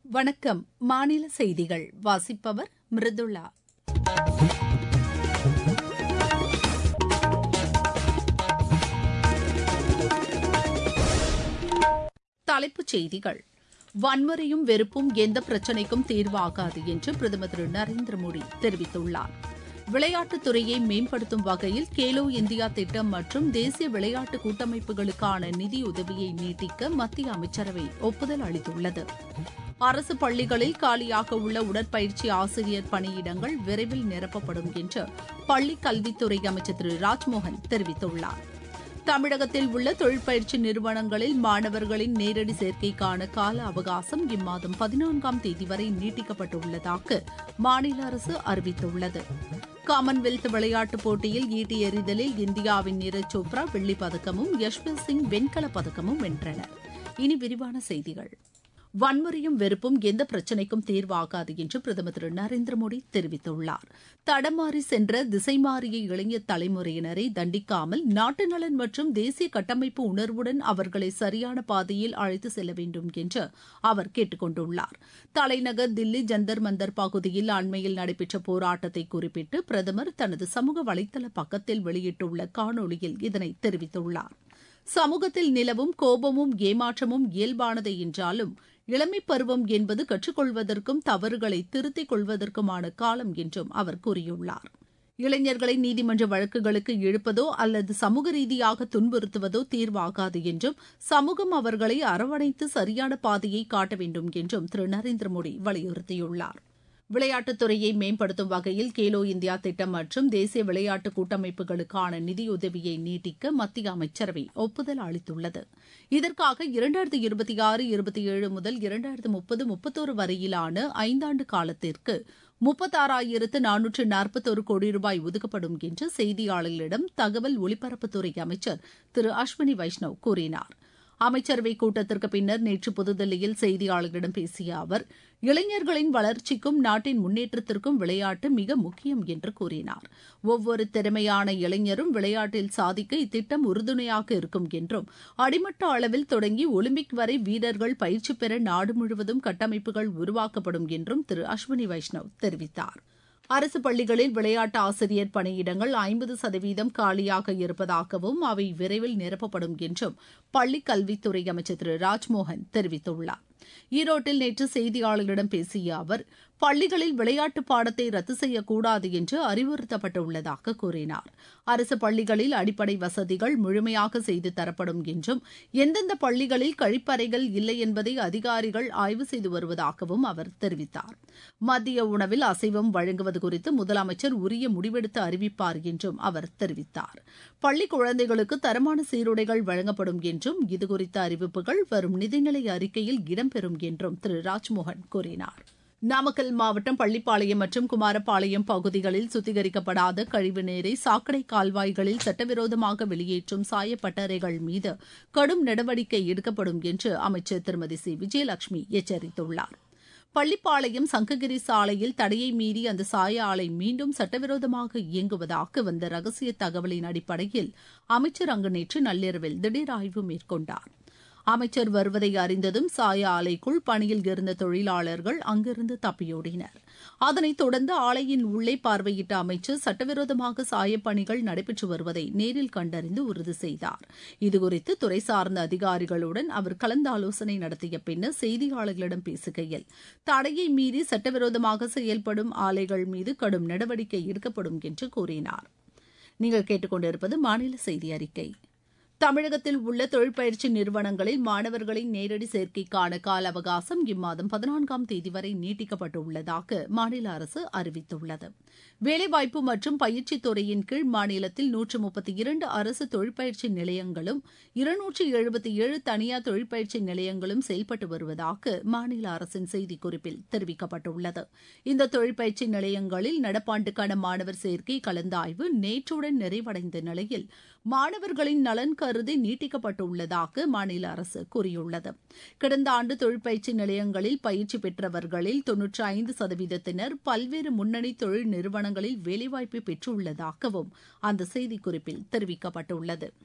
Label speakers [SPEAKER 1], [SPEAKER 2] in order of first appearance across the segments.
[SPEAKER 1] வணக்கம் மாநில செய்திகள் வாசிப்பவர் மிருதுளா தலைப்புச் செய்திகள் வன்முறையும் வெறுப்பும் எந்த பிரச்சினைக்கும் தீர்வாகாது என்று பிரதமர் திரு நரேந்திர மோடி தெரிவித்துள்ளார் விளையாட்டுத் துறையை மேம்படுத்தும் வகையில் கேலோ இந்தியா திட்டம் மற்றும் தேசிய விளையாட்டு கூட்டமைப்புகளுக்கான நிதியுதவியை நீட்டிக்க மத்திய அமைச்சரவை ஒப்புதல் அளித்துள்ளது அரசு பள்ளிகளில் காலியாக உள்ள உடற்பயிற்சி ஆசிரியர் பணியிடங்கள் விரைவில் நிரப்பப்படும் என்று பள்ளிக் கல்வித்துறை அமைச்சர் திரு ராஜ்மோகன் தெரிவித்துள்ளார் தமிழகத்தில் உள்ள தொழிற்பயிற்சி நிறுவனங்களில் மாணவர்களின் நேரடி சேர்க்கைக்கான கால அவகாசம் இம்மாதம் பதினான்காம் தேதி வரை நீட்டிக்கப்பட்டுள்ளதாக மாநில அரசு அறிவித்துள்ளது காமன்வெல்த் விளையாட்டுப் போட்டியில் ஈட்டி எறிதலில் இந்தியாவின் நீரஜ் சோப்ரா வெள்ளிப் பதக்கமும் யஷ்வீர் சிங் வெண்கலப் பதக்கமும் வென்றனர் இனி விரிவான செய்திகள் வன்முறையும் வெறுப்பும் எந்த பிரச்சினைக்கும் தீர்வாகாது என்று பிரதமர் திரு நரேந்திர மோடி தெரிவித்துள்ளார் தடமாறி சென்ற திசை மாறிய இளைஞர் தலைமுறையினரை தண்டிக்காமல் நாட்டு நலன் மற்றும் தேசிய கட்டமைப்பு உணர்வுடன் அவர்களை சரியான பாதையில் அழைத்து செல்ல வேண்டும் என்று அவர் கேட்டுக் கொண்டுள்ளார் தலைநகர் தில்லி ஜந்தர் மந்தர் பகுதியில் அண்மையில் நடைபெற்ற போராட்டத்தை குறிப்பிட்டு பிரதமர் தனது சமூக வலைதள பக்கத்தில் வெளியிட்டுள்ள காணொலியில் இதனை தெரிவித்துள்ளார் சமூகத்தில் நிலவும் கோபமும் ஏமாற்றமும் இயல்பானதே என்றாலும் இளமை பருவம் என்பது கற்றுக்கொள்வதற்கும் தவறுகளை திருத்திக் கொள்வதற்குமான காலம் என்றும் அவர் கூறியுள்ளார் இளைஞர்களை நீதிமன்ற வழக்குகளுக்கு இழுப்பதோ அல்லது சமூக ரீதியாக துன்புறுத்துவதோ தீர்வாகாது என்றும் சமூகம் அவர்களை அரவணைத்து சரியான பாதையை காட்ட வேண்டும் என்றும் திரு நரேந்திர மோடி வலியுறுத்தியுள்ளார் விளையாட்டுத் துறையை மேம்படுத்தும் வகையில் கேலோ இந்தியா திட்டம் மற்றும் தேசிய விளையாட்டு கூட்டமைப்புகளுக்கான நிதியுதவியை நீட்டிக்க மத்திய அமைச்சரவை ஒப்புதல் அளித்துள்ளது இதற்காக இரண்டாயிரத்து இருபத்தி ஆறு இருபத்தி ஏழு முதல் இரண்டாயிரத்து முப்பது முப்பத்தோரு வரையிலான ஐந்தாண்டு காலத்திற்கு முப்பத்தாறாயிரத்து நானூற்று நாற்பத்தோரு கோடி ரூபாய் ஒதுக்கப்படும் என்று செய்தியாளர்களிடம் தகவல் ஒலிபரப்புத்துறை அமைச்சர் திரு அஸ்வினி வைஷ்ணவ் கூறினார் அமைச்சரவை கூட்டத்திற்கு பின்னர் நேற்று புதுதில்லியில் செய்தியாளர்களிடம் பேசிய அவர் இளைஞர்களின் வளர்ச்சிக்கும் நாட்டின் முன்னேற்றத்திற்கும் விளையாட்டு மிக முக்கியம் என்று கூறினார் ஒவ்வொரு திறமையான இளைஞரும் விளையாட்டில் சாதிக்க இத்திட்டம் உறுதுணையாக இருக்கும் என்றும் அடிமட்ட அளவில் தொடங்கி ஒலிம்பிக் வரை வீரர்கள் பயிற்சி பெற நாடு முழுவதும் கட்டமைப்புகள் உருவாக்கப்படும் என்றும் திரு அஸ்வினி வைஷ்ணவ் தெரிவித்தார் அரசு பள்ளிகளில் விளையாட்டு ஆசிரியர் பணியிடங்கள் ஐம்பது சதவீதம் காலியாக இருப்பதாகவும் அவை விரைவில் நிரப்பப்படும் என்றும் பள்ளிக் கல்வித்துறை அமைச்சர் திரு ராஜ்மோகன் தெரிவித்துள்ளார் ஈரோட்டில் நேற்று செய்தியாளர்களிடம் பேசிய அவர் பள்ளிகளில் விளையாட்டு பாடத்தை ரத்து செய்யக்கூடாது என்று அறிவுறுத்தப்பட்டுள்ளதாக கூறினார் அரசு பள்ளிகளில் அடிப்படை வசதிகள் முழுமையாக செய்து தரப்படும் என்றும் எந்தெந்த பள்ளிகளில் கழிப்பறைகள் இல்லை என்பதை அதிகாரிகள் ஆய்வு செய்து வருவதாகவும் அவர் தெரிவித்தார் மத்திய உணவில் அசைவம் வழங்குவது குறித்து முதலமைச்சர் உரிய முடிவெடுத்து அறிவிப்பார் என்றும் அவர் தெரிவித்தார் பள்ளி குழந்தைகளுக்கு தரமான சீருடைகள் வழங்கப்படும் என்றும் இதுகுறித்த அறிவிப்புகள் வரும் நிதிநிலை அறிக்கையில் இடம்பெறும் என்றும் திரு ராஜ்மோகன் கூறினார் நாமக்கல் மாவட்டம் பள்ளிப்பாளையம் மற்றும் குமாரப்பாளையம் பகுதிகளில் சுத்திகரிக்கப்படாத கழிவுநீரை சாக்கடை கால்வாய்களில் சட்டவிரோதமாக வெளியேற்றும் சாயப்பட்டறைகள் மீது கடும் நடவடிக்கை எடுக்கப்படும் என்று அமைச்சர் திருமதி சி விஜயலட்சுமி எச்சரித்துள்ளார் பள்ளிப்பாளையம் சங்ககிரி சாலையில் தடையை மீறி அந்த சாய ஆலை மீண்டும் சட்டவிரோதமாக இயங்குவதாக வந்த ரகசிய தகவலின் அடிப்படையில் அமைச்சர் அங்கு நேற்று நள்ளிரவில் திடீர் ஆய்வு மேற்கொண்டார் அமைச்சர் வருவதை அறிந்ததும் சாய ஆலைக்குள் பணியில் இருந்த தொழிலாளர்கள் அங்கிருந்து தப்பியோடினர் அதனைத் தொடர்ந்து ஆலையின் உள்ளே பார்வையிட்ட அமைச்சர் சட்டவிரோதமாக சாயப்பணிகள் நடைபெற்று வருவதை நேரில் கண்டறிந்து உறுதி செய்தார் இதுகுறித்து துறை சார்ந்த அதிகாரிகளுடன் அவர் கலந்தாலோசனை நடத்திய பின்னர் செய்தியாளர்களிடம் பேசுகையில் தடையை மீறி சட்டவிரோதமாக செயல்படும் ஆலைகள் மீது கடும் நடவடிக்கை எடுக்கப்படும் என்று கூறினார் நீங்கள் கேட்டுக்கொண்டிருப்பது மாநில செய்தி அறிக்கை தமிழகத்தில் உள்ள தொழிற்பயிற்சி நிறுவனங்களில் மாணவர்களின் நேரடி சேர்க்கைக்கான கால அவகாசம் இம்மாதம் பதினான்காம் தேதி வரை நீட்டிக்கப்பட்டுள்ளதாக மாநில அரசு அறிவித்துள்ளது வேலைவாய்ப்பு மற்றும் பயிற்சித் துறையின் கீழ் மாநிலத்தில் நூற்று முப்பத்தி இரண்டு அரசு தொழிற்பயிற்சி நிலையங்களும் இருநூற்று எழுபத்தி ஏழு தனியார் தொழிற்பயிற்சி நிலையங்களும் செயல்பட்டு வருவதாக மாநில அரசின் செய்திக்குறிப்பில் தெரிவிக்கப்பட்டுள்ளது இந்த தொழிற்பயிற்சி நிலையங்களில் நடப்பாண்டுக்கான மாணவர் சேர்க்கை கலந்தாய்வு நேற்றுடன் நிறைவடைந்த நிலையில் மாணவர்களின் நலன் கருதி நீட்டிக்கப்பட்டுள்ளதாக மாநில அரசு கூறியுள்ளது கடந்த ஆண்டு தொழிற்பயிற்சி நிலையங்களில் பயிற்சி பெற்றவர்களில் தொன்னூற்றி ஐந்து சதவீதத்தினர் பல்வேறு முன்னணி தொழில் நிறுவனங்களில் வேலைவாய்ப்பு பெற்றுள்ளதாகவும் அந்த செய்திக்குறிப்பில் தெரிவிக்கப்பட்டுள்ளது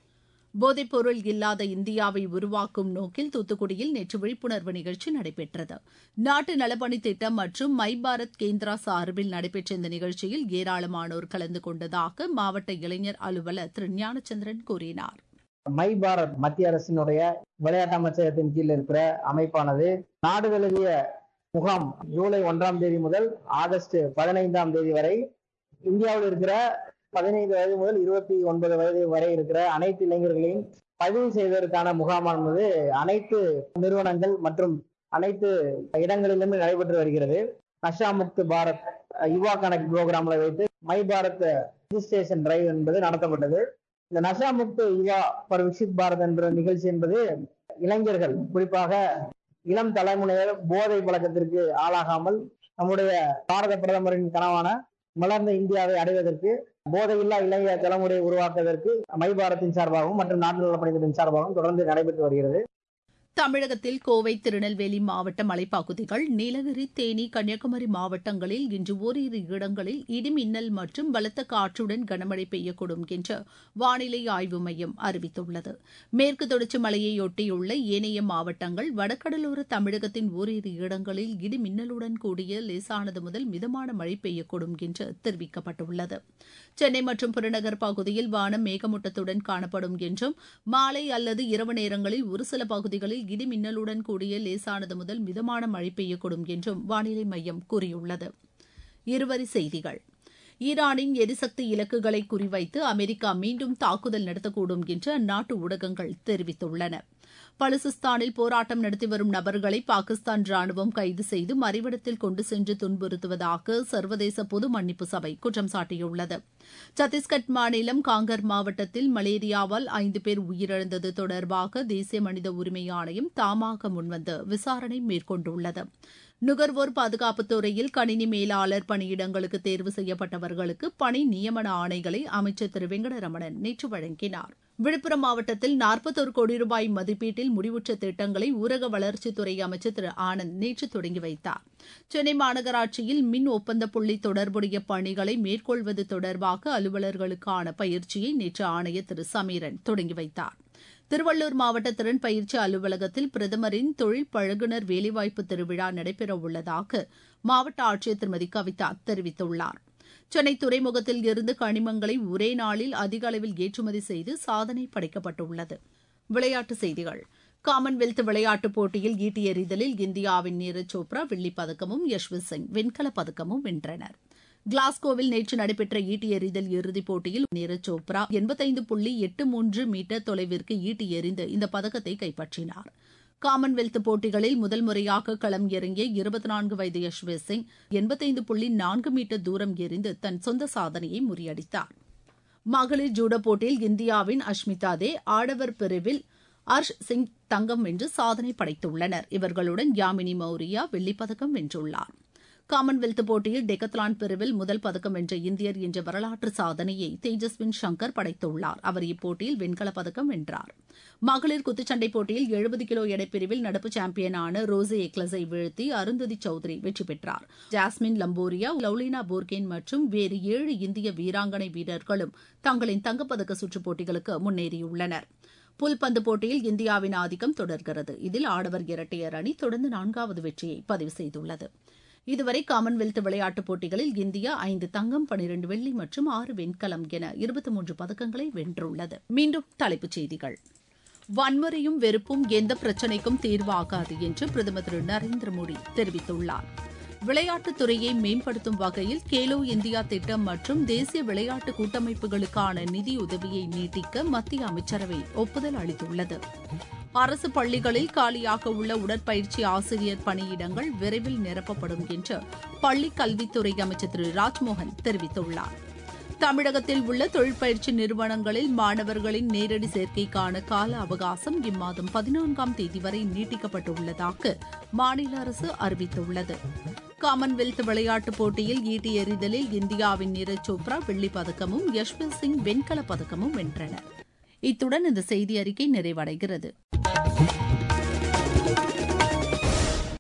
[SPEAKER 1] போதைப்பொருள் இல்லாத இந்தியாவை உருவாக்கும் நோக்கில் தூத்துக்குடியில் நேற்று விழிப்புணர்வு நிகழ்ச்சி நடைபெற்றது நாட்டு நலப்பணி திட்டம் மற்றும் மை பாரத் கேந்திரா சார்பில் நடைபெற்ற இந்த நிகழ்ச்சியில் ஏராளமானோர் கலந்து கொண்டதாக மாவட்ட இளைஞர் அலுவலர் திரு ஞானச்சந்திரன் கூறினார்
[SPEAKER 2] மை பாரத் மத்திய அரசினுடைய விளையாட்டு அமைச்சகத்தின் கீழ் இருக்கிற அமைப்பானது நாடு தழுவிய முகாம் ஜூலை ஒன்றாம் தேதி முதல் ஆகஸ்ட் பதினைந்தாம் தேதி வரை இந்தியாவில் இருக்கிற பதினைந்து வயது முதல் இருபத்தி ஒன்பது வயது வரை இருக்கிற அனைத்து இளைஞர்களையும் பதிவு செய்வதற்கான முகாமானது அனைத்து நிறுவனங்கள் மற்றும் அனைத்து இடங்களிலுமே நடைபெற்று வருகிறது நஷா முக்து பாரத் யுவா கனெக்ட் புரோகிராம்ல வைத்து மை பாரத் ரிஜிஸ்ட்ரேஷன் டிரைவ் என்பது நடத்தப்பட்டது இந்த நஷா முக்து யுவா பர் விக்சித் பாரத் என்ற நிகழ்ச்சி என்பது இளைஞர்கள் குறிப்பாக இளம் தலைமுறையினர் போதை பழக்கத்திற்கு ஆளாகாமல் நம்முடைய பாரத பிரதமரின் கனவான மலர்ந்த இந்தியாவை அடைவதற்கு போதையில்லா இளைய தலைமுறையை உருவாக்குவதற்கு மை பாரத்தின் சார்பாகவும் மற்றும் நாட்டு நலப்பணிகளின் சார்பாகவும் தொடர்ந்து நடைபெற்று வருகிறது
[SPEAKER 1] தமிழகத்தில் கோவை திருநெல்வேலி மாவட்ட மலைப்பகுதிகள் நீலகிரி தேனி கன்னியாகுமரி மாவட்டங்களில் இன்று ஓரிரு இடங்களில் இடிமின்னல் மற்றும் பலத்த காற்றுடன் கனமழை பெய்யக்கூடும் என்று வானிலை ஆய்வு மையம் அறிவித்துள்ளது மேற்கு தொடர்ச்சி மலையையொட்டியுள்ள ஏனைய மாவட்டங்கள் வடகடலோர தமிழகத்தின் ஓரிரு இடங்களில் இடிமின்னலுடன் கூடிய லேசானது முதல் மிதமான மழை பெய்யக்கூடும் என்று தெரிவிக்கப்பட்டுள்ளது சென்னை மற்றும் புறநகர் பகுதியில் வானம் மேகமூட்டத்துடன் காணப்படும் என்றும் மாலை அல்லது இரவு நேரங்களில் ஒரு சில பகுதிகளில் இடி மின்னலுடன் கூடிய லேசானது முதல் மிதமான மழை பெய்யக்கூடும் என்றும் வானிலை மையம் கூறியுள்ளது இருவரி செய்திகள் ஈரானின் எரிசக்தி இலக்குகளை குறிவைத்து அமெரிக்கா மீண்டும் தாக்குதல் நடத்தக்கூடும் என்று அந்நாட்டு ஊடகங்கள் தெரிவித்துள்ளன பலுசிஸ்தானில் போராட்டம் நடத்தி வரும் நபர்களை பாகிஸ்தான் ராணுவம் கைது செய்து மறைவிடத்தில் கொண்டு சென்று துன்புறுத்துவதாக சர்வதேச பொது மன்னிப்பு சபை குற்றம் சாட்டியுள்ளது சத்தீஸ்கட் மாநிலம் காங்கர் மாவட்டத்தில் மலேரியாவால் ஐந்து பேர் உயிரிழந்தது தொடர்பாக தேசிய மனித உரிமை ஆணையம் தாமாக முன்வந்து விசாரணை மேற்கொண்டுள்ளது நுகர்வோர் பாதுகாப்புத் துறையில் கணினி மேலாளர் பணியிடங்களுக்கு தேர்வு செய்யப்பட்டவர்களுக்கு பணி நியமன ஆணைகளை அமைச்சர் திரு வெங்கடரமணன் நேற்று வழங்கினார் விழுப்புரம் மாவட்டத்தில் நாற்பத்தோரு கோடி ரூபாய் மதிப்பீட்டில் முடிவுற்ற திட்டங்களை ஊரக வளர்ச்சித்துறை அமைச்சர் திரு ஆனந்த் நேற்று தொடங்கி வைத்தார் சென்னை மாநகராட்சியில் மின் ஒப்பந்த புள்ளி தொடர்புடைய பணிகளை மேற்கொள்வது தொடர்பாக அலுவலர்களுக்கான பயிற்சியை நேற்று ஆணையர் திரு சமீரன் தொடங்கி வைத்தார் திருவள்ளூர் மாவட்ட திறன் பயிற்சி அலுவலகத்தில் பிரதமரின் தொழில் பழகுனர் வேலைவாய்ப்பு திருவிழா நடைபெறவுள்ளதாக மாவட்ட ஆட்சியர் திருமதி கவிதா தெரிவித்துள்ளார் சென்னை துறைமுகத்தில் இருந்து கனிமங்களை ஒரே நாளில் அதிக அளவில் ஏற்றுமதி செய்து சாதனை படைக்கப்பட்டுள்ளது விளையாட்டுச் செய்திகள் காமன்வெல்த் விளையாட்டுப் போட்டியில் ஈட்டி எறிதலில் இந்தியாவின் நீரஜ் சோப்ரா வெள்ளிப் பதக்கமும் யஷ்வந்த் சிங் வெண்கலப் பதக்கமும் வென்றனர் கிளாஸ்கோவில் நேற்று நடைபெற்ற ஈட்டி எறிதல் இறுதிப் போட்டியில் நீரஜ் சோப்ரா எண்பத்தைந்து புள்ளி எட்டு மூன்று மீட்டர் தொலைவிற்கு ஈட்டி எறிந்து இந்த பதக்கத்தை கைப்பற்றினார் காமன்வெல்த் போட்டிகளில் முதல் முறையாக களம் இறங்கிய இருபத்தி நான்கு வயது யஷ்வந்த் சிங் எண்பத்தைந்து புள்ளி நான்கு மீட்டர் தூரம் எறிந்து தன் சொந்த சாதனையை முறியடித்தார் மகளிர் ஜூடோ போட்டியில் இந்தியாவின் அஷ்மிதா தே ஆடவர் பிரிவில் அர்ஷ் சிங் தங்கம் வென்று சாதனை படைத்துள்ளனர் இவர்களுடன் யாமினி மௌரியா வெள்ளிப்பதக்கம் வென்றுள்ளார் காமன்வெல்த் போட்டியில் டெக்கத்லான் பிரிவில் முதல் பதக்கம் வென்ற இந்தியர் என்ற வரலாற்று சாதனையை தேஜஸ்வின் சங்கர் படைத்துள்ளார் அவர் இப்போட்டியில் வெண்கலப் பதக்கம் வென்றார் மகளிர் குத்துச்சண்டை போட்டியில் எழுபது கிலோ எடைப்பிரிவில் நடப்பு சாம்பியனான ரோசி எக்லஸை வீழ்த்தி அருந்ததி சௌத்ரி வெற்றி பெற்றார் ஜாஸ்மின் லம்போரியா லவ்லினா போர்கேன் மற்றும் வேறு ஏழு இந்திய வீராங்கனை வீரர்களும் தங்களின் தங்கப்பதக்க சுற்றுப் போட்டிகளுக்கு முன்னேறியுள்ளனர் புல்பந்து போட்டியில் இந்தியாவின் ஆதிக்கம் தொடர்கிறது இதில் ஆடவர் இரட்டையர் அணி தொடர்ந்து நான்காவது வெற்றியை பதிவு செய்துள்ளது இதுவரை காமன்வெல்த் விளையாட்டுப் போட்டிகளில் இந்தியா ஐந்து தங்கம் பனிரெண்டு வெள்ளி மற்றும் ஆறு வெண்கலம் என இருபத்தி மூன்று பதக்கங்களை வென்றுள்ளது மீண்டும் தலைப்புச் செய்திகள் வன்முறையும் வெறுப்பும் எந்த பிரச்சினைக்கும் தீர்வாகாது என்று பிரதமர் திரு நரேந்திர மோடி தெரிவித்துள்ளார் விளையாட்டுத் துறையை மேம்படுத்தும் வகையில் கேலோ இந்தியா திட்டம் மற்றும் தேசிய விளையாட்டு கூட்டமைப்புகளுக்கான நிதியுதவியை நீட்டிக்க மத்திய அமைச்சரவை ஒப்புதல் அளித்துள்ளது அரசு பள்ளிகளில் காலியாக உள்ள உடற்பயிற்சி ஆசிரியர் பணியிடங்கள் விரைவில் நிரப்பப்படும் என்று பள்ளிக் கல்வித்துறை அமைச்சர் திரு ராஜ்மோகன் தெரிவித்துள்ளார் தமிழகத்தில் உள்ள தொழிற்பயிற்சி நிறுவனங்களில் மாணவர்களின் நேரடி சேர்க்கைக்கான கால அவகாசம் இம்மாதம் பதினான்காம் தேதி வரை நீட்டிக்கப்பட்டுள்ளதாக மாநில அரசு அறிவித்துள்ளது காமன்வெல்த் விளையாட்டுப் போட்டியில் ஈட்டி எறிதலில் இந்தியாவின் நீரஜ் சோப்ரா வெள்ளிப் பதக்கமும் யஷ்வந்த் சிங் வெண்கலப் பதக்கமும் வென்றனர் இத்துடன் இந்த செய்தி அறிக்கை நிறைவடைகிறது